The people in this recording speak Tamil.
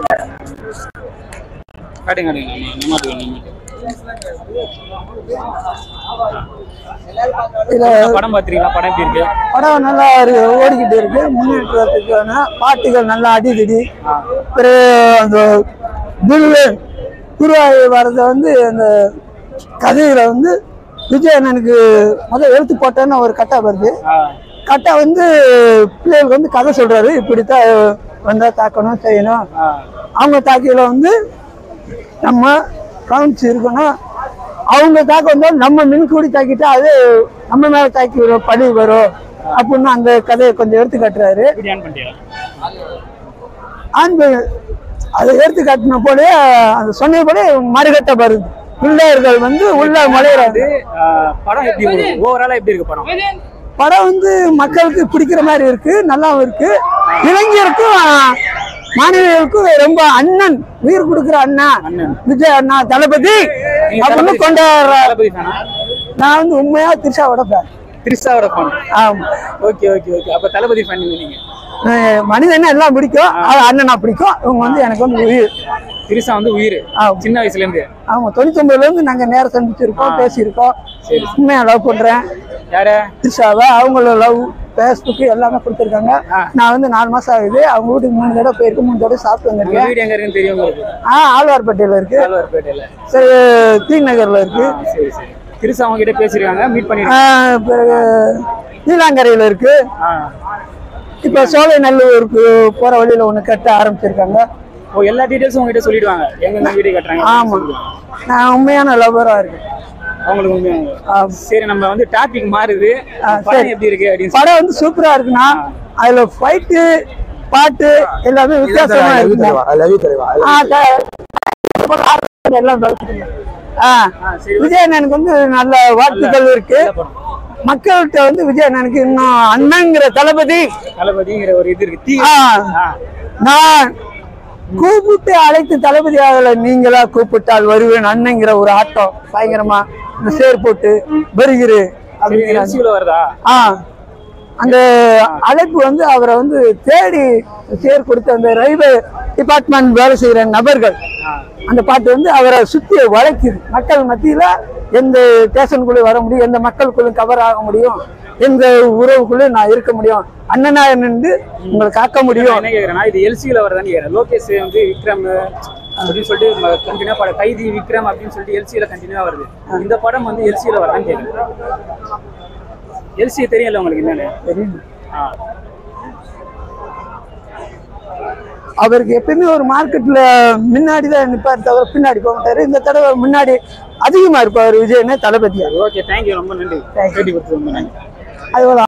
காட்டுங்க காட்டுங்க நம்ம நம்மாட்டு நம்மாட்டு இதுல படம் பார்த்துருக்கீங்களா படம் எப்படி இருக்கு படம் நல்லா இருக்கு, ஓடிக்கிட்டு இருக்கு முன்னேற்றத்துக்கான பாட்டுகள் நல்லா அடிதடி பிறகு அந்த துருவன் குருவாய் வரத வந்து அந்த கதையில வந்து விஜய் அண்ணனுக்கு முதல் எழுத்து போட்டேன்னு ஒரு கட்டா வருது ஆ, கட்டா வந்து பிள்ளைகளுக்கு வந்து கதை சொல்றாரு இப்படித்தான் வந்தா தாக்கணும் செய்யணும் ஆ, அவங்க தாக்கியில வந்து நம்ம கவனிச்சு இருக்கணும் அவங்க தாக்க வந்தால் நம்ம மின்கூடி தாக்கிட்டா அது நம்ம மேல தாக்கி வரும் பழி வரும் அப்படின்னு அந்த கதையை கொஞ்சம் எடுத்து காட்டுறாரு இப்படி ஆன் பண்ணிட்டியா ஆண் பெண் அதை எடுத்து காட்டின போல அந்த சொன்னபடி மறுகட்ட வருது பிள்ளையர்கள் வந்து உள்ள முளையிறாங்க அது ஆ, படம் எப்படி ஓவராலா எப்படி இருக்கு படம் படம் வந்து மக்களுக்கு பிடிக்கிற மாதிரி இருக்கு நல்லாவும் இருக்கு இளைஞருக்கும் மாணவிகளுக்கும் ரொம்ப அண்ணன் உயிர் கொடுக்குற அண்ணா அண்ணன். விஜய் அண்ணா தளபதி நீங்க அப்படின்னு தளபதி- கொண்டாடுற தளபதி ஃபேனா நான் வந்து உண்மையா திருஷாவோட ஃபேன் திரிஷாவோட ஃபேன் ஆமா ஓகே ஓகே ஓகே அப்ப தளபதி ஃபேன் நீங்க அஹ் மனிதனை எல்லாம் பிடிக்கும் அது அண்ணனா பிடிக்கும் இவங்க வந்து எனக்கு வந்து உயிர் திரிஷா வந்து உயிர் ஆமா. சின்ன வயசுல இருந்து ஆமா தொண்ணூத்தொன்பதுல இருந்து நாங்க நேரம் சந்திச்சிருக்கோம் ஆ. பேசியிருக்கோம் சரி. உண்மையா லவ் பண்றேன் யார த்ரிஷாவை அவங்கள லவ் ஃபேஸ்புக் எல்லாமே கொடுத்துருக்காங்க ஆ. நான் வந்து நாலு மாசம் ஆகுது அவங்க வீட்டுக்கு மூணு தடவை போயிருக்கு மூணு தடவை சாப்பிட்டு உங்க வந்திருக்கேன் வீடு எங்க இருக்குன்னு தெரியும் உங்களுக்கு ஆ ஆழ்வார்பேட்டையில இருக்கு ஆழ்வார்பேட்டையில சரி தி நகர்ல இருக்கு ஆ, சரி சரி திரிஷா அவங்க கிட்ட பேசிருக்காங்க மீட் ஆ, பண்ணிருக்காங்க பிறகு நீலாங்கரையில இருக்கு ஆ. இப்ப சோலை நல்லூருக்கு போற வழியில ஒண்ணு கட்ட ஆரம்பிச்சிருக்காங்க ஓ எல்லா டீடைல்ஸும் உங்ககிட்ட சொல்லிடுவாங்க எங்க எங்க வீடு கட்டுறாங்க ஆமா நான் உண்மையான லவ்வரா இருக்கேன் அவங்களுக்கு உண்மையாங்க ஆமா. சரி நம்ம வந்து டாபிக் மாறுது ஆ, படம் சரி. எப்படி இருக்கு அப்படின்னு படம் வந்து சூப்பரா இருக்குண்ணா அதுல ஃபைட்டு பாட்டு எல்லாமே வித்தியாசமா இருக்கு ஆ, த- எல்லாம் கலந்துருக்கு. ஆ ஆ, சரி விஜய் அண்ணனுக்கு வந்து நல்ல வாழ்த்துக்கள் இருக்கு நல்ல படம். மக்கள்கிட்ட வந்து விஜய் அண்ணனுக்கு இன்னும் அண்ணங்கிற தளபதி தளபதிங்கிற ஒரு இது இருக்கு தீ ஆ, ஆ, நான் கூப்பிட்டு அழைத்து தளபதி ஆகல நீங்களா கூப்பிட்டால் வருவேன் அண்ணங்கிற ஒரு ஆட்டம் பயங்கரமா இந்த சேர் போட்டு வருகிறு சரி அப்படிங்கிற எல்சியூல வருதா ஆ அந்த அழைப்பு வந்து அவரை வந்து தேடி சேர் கொடுத்த அந்த ரயில்வே டிபார்ட்மெண்ட் வேலை செய்கிற நபர்கள் ஆ, அந்த பாட்டு வந்து அவரை சுத்தி வளைக்குது மக்கள் மத்தியில எந்த ஸ்டேஷனுக்குள்ள வர முடியும் எந்த மக்களுக்குள்ள கவர் ஆக முடியும் எந்த உறவுக்குள்ள நான் இருக்க முடியும் அண்ணனா நின்று உங்களை காக்க நான் முடியும் என்ன கேக்குறேன்னா இது எல்சியூல வருதான்னு கேக்குறேன் லோகேஷ் வந்து விக்ரம் அப்படின்னு சொல்லிட்டு கண்டினியூ படம் கைதி விக்ரம் அப்படின்னு சொல்லிட்டு எல்சியூல கண்டினியூவா வருது இந்த படம் வந்து எல்சியூல வருதான்னு கேக்குறேன் எல்சி தெரியல உங்களுக்கு என்னன்னு ஆ, அவருக்கு எப்பயுமே ஒரு மார்க்கெட்ல முன்னாடி தான் நிப்பாரு தவிர பின்னாடி போக மாட்டாரு இந்த தடவை முன்னாடி அதிகமா இருப்பார் விஜய்னு தளபதியா ஓகே தேங்க்யூ ரொம்ப நன்றி Thank you. பேட்டி கொடுத்தது ரொம்ப நன்றி அதுபோல